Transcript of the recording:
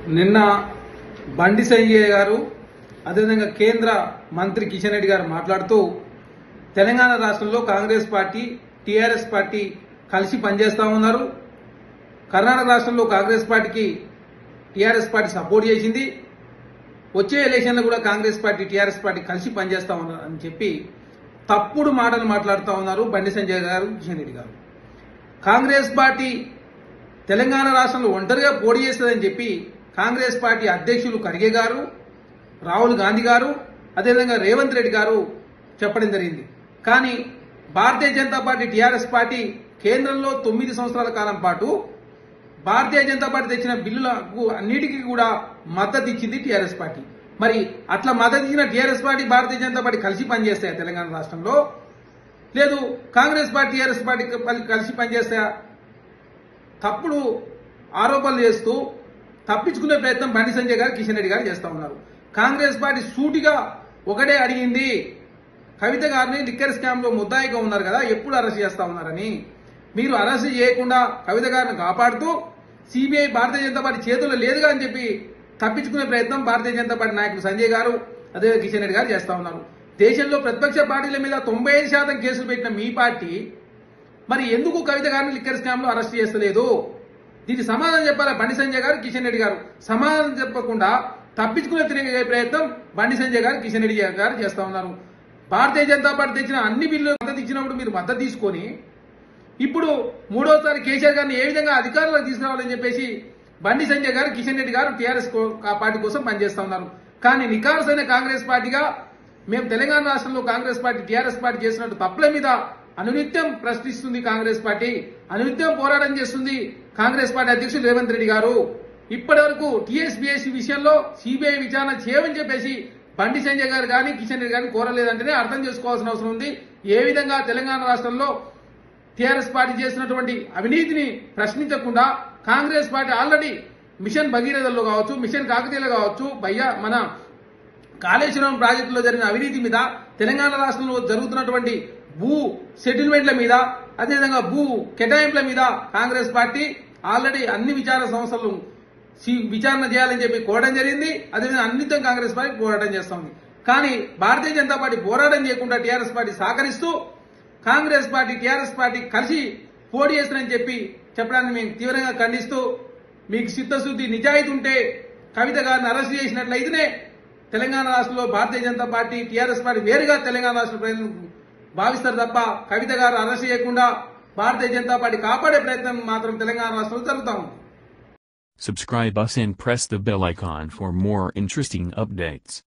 నిన్న బండి సంజయ్ గారు అదేవిధంగా కేంద్ర మంత్రి కిషన్ రెడ్డి గారు మాట్లాడుతూ తెలంగాణ రాష్ట్రంలో కాంగ్రెస్ పార్టీ టీఆర్ఎస్ పార్టీ కలిసి పనిచేస్తా ఉన్నారు కర్ణాటక రాష్ట్రంలో కాంగ్రెస్ పార్టీకి టీఆర్ఎస్ పార్టీ సపోర్ట్ చేసింది వచ్చే ఎలక్షన్లో కూడా కాంగ్రెస్ పార్టీ టీఆర్ఎస్ పార్టీ కలిసి పనిచేస్తా ఉన్నారు అని చెప్పి తప్పుడు మాటలు మాట్లాడుతూ ఉన్నారు బండి సంజయ్ గారు కిషన్ రెడ్డి గారు కాంగ్రెస్ పార్టీ తెలంగాణ రాష్ట్రంలో ఒంటరిగా పోటీ చేస్తుందని చెప్పి కాంగ్రెస్ పార్టీ అధ్యక్షులు ఖర్గే గారు రాహుల్ గాంధీ గారు అదేవిధంగా రేవంత్ రెడ్డి గారు చెప్పడం జరిగింది కానీ Bharatiya Janata party TRS party కేంద్రంలో తొమ్మిది సంవత్సరాల కాలం పాటు భారతీయ జనతా పార్టీ తెచ్చిన బిల్లులకు అన్నిటికీ కూడా మద్దతు ఇచ్చింది టీఆర్ఎస్ పార్టీ మరి అట్లా మద్దతు ఇచ్చిన TRS party Bharatiya Janata party కలిసి పనిచేస్తాయా తెలంగాణ రాష్ట్రంలో లేదు కాంగ్రెస్ పార్టీ టీఆర్ఎస్ పార్టీ కలిసి పనిచేస్తాయా తప్పుడు ఆరోపణలు చేస్తూ తప్పించుకునే ప్రయత్నం బండి సంజయ్ గారు కిషన్ రెడ్డి గారు చేస్తా ఉన్నారు కాంగ్రెస్ పార్టీ సూటిగా ఒకటే అడిగింది కవిత గారిని లిక్కర్ స్కామ్ లో ముద్దాయిగా ఉన్నారు కదా ఎప్పుడు అరెస్ట్ చేస్తా ఉన్నారని మీరు అరెస్ట్ చేయకుండా కవిత గారిని కాపాడుతూ సిబిఐ భారతీయ జనతా పార్టీ చేతుల్లో లేదుగా అని చెప్పి తప్పించుకునే ప్రయత్నం భారతీయ జనతా పార్టీ నాయకులు సంజయ్ గారు అదే కిషన్ రెడ్డి గారు చేస్తా ఉన్నారు దేశంలో ప్రతిపక్ష పార్టీల మీద తొంభై ఐదు శాతం కేసులు పెట్టిన మీ పార్టీ మరి ఎందుకు కవిత గారిని లిక్కర్ స్కామ్ లో అరెస్ట్ చేస్తలేదు దీనికి సమాధానం చెప్పాలా బండి సంజయ్ గారు కిషన్ రెడ్డి గారు సమాధానం చెప్పకుండా తప్పించుకునే తిరిగే ప్రయత్నం బండి సంజయ్ గారు కిషన్ రెడ్డి గారు చేస్తా ఉన్నారు భారతీయ జనతా పార్టీ తెచ్చిన అన్ని బిల్లులు మద్దతు ఇచ్చినప్పుడు మీరు మద్దతు తీసుకొని ఇప్పుడు మూడోసారి కేసీఆర్ గారిని ఏ విధంగా అధికారంలోకి తీసుకురావాలని చెప్పేసి బండి సంజయ్ గారు కిషన్ రెడ్డి గారు టీఆర్ఎస్ పార్టీ కోసం పనిచేస్తా ఉన్నారు కానీ నికార్సైన కాంగ్రెస్ పార్టీగా మేము తెలంగాణ రాష్ట్రంలో కాంగ్రెస్ పార్టీ టీఆర్ఎస్ పార్టీ చేసినట్టు తప్పుల మీద అనునిత్యం ప్రశ్నిస్తుంది కాంగ్రెస్ పార్టీ అనునిత్యం పోరాటం చేస్తుంది కాంగ్రెస్ పార్టీ అధ్యక్షుడు రేవంత్ రెడ్డి గారు ఇప్పటి వరకు టీఎస్బీఎస్సీ విషయంలో సిబిఐ విచారణ చేయమని చెప్పేసి బండి సంజయ్ గారు కానీ కిషన్ రెడ్డి గారిని కోరలేదంటేనే అర్థం చేసుకోవాల్సిన అవసరం ఉంది ఏ విధంగా తెలంగాణ రాష్ట్రంలో టీఆర్ఎస్ పార్టీ చేసినటువంటి అవినీతిని ప్రశ్నించకుండా కాంగ్రెస్ పార్టీ ఆల్రెడీ మిషన్ భగీరథలో కావచ్చు మిషన్ కాకతీయలో కావచ్చు భయ్య మన కాళేశ్వరం ప్రాజెక్టులో జరిగిన అవినీతి మీద తెలంగాణ రాష్ట్రంలో జరుగుతున్నటువంటి భూ సెటిల్మెంట్ల మీద అదేవిధంగా భూ కేటాయింపుల మీద కాంగ్రెస్ పార్టీ ఆల్రెడీ అన్ని విచారణ సంస్థలు సి- విచారణ చేయాలని చెప్పి కోరడం జరిగింది అదేవిధంగా అన్నితం కాంగ్రెస్ పార్టీ పోరాటం చేస్తోంది కానీ భారతీయ జనతా పార్టీ పోరాటం చేయకుండా టీఆర్ఎస్ పార్టీ సహకరిస్తూ కాంగ్రెస్ పార్టీ టీఆర్ఎస్ పార్టీ కలిసి పోటీ చేస్తారని చెప్పి చెప్పడాన్ని మేము తీవ్రంగా ఖండిస్తూ మీకు చిత్తశుద్ధి నిజాయితీ ఉంటే కవిత గారిని అరెస్ట్ చేసినట్లయితేనే తెలంగాణ రాష్ట్రంలో Bharatiya Janata party TRS party వేరుగా తెలంగాణ రాష్ట్ర ప్రజలు భావిస్తారు తప్ప కవిత గారు అరెస్ట్ చేయకుండా భారతీయ జనతా పార్టీ కాపాడే ప్రయత్నం మాత్రం తెలంగాణ రాష్ట్రంలో జరుగుతా ఉంది Subscribe us and press the bell icon for more interesting updates.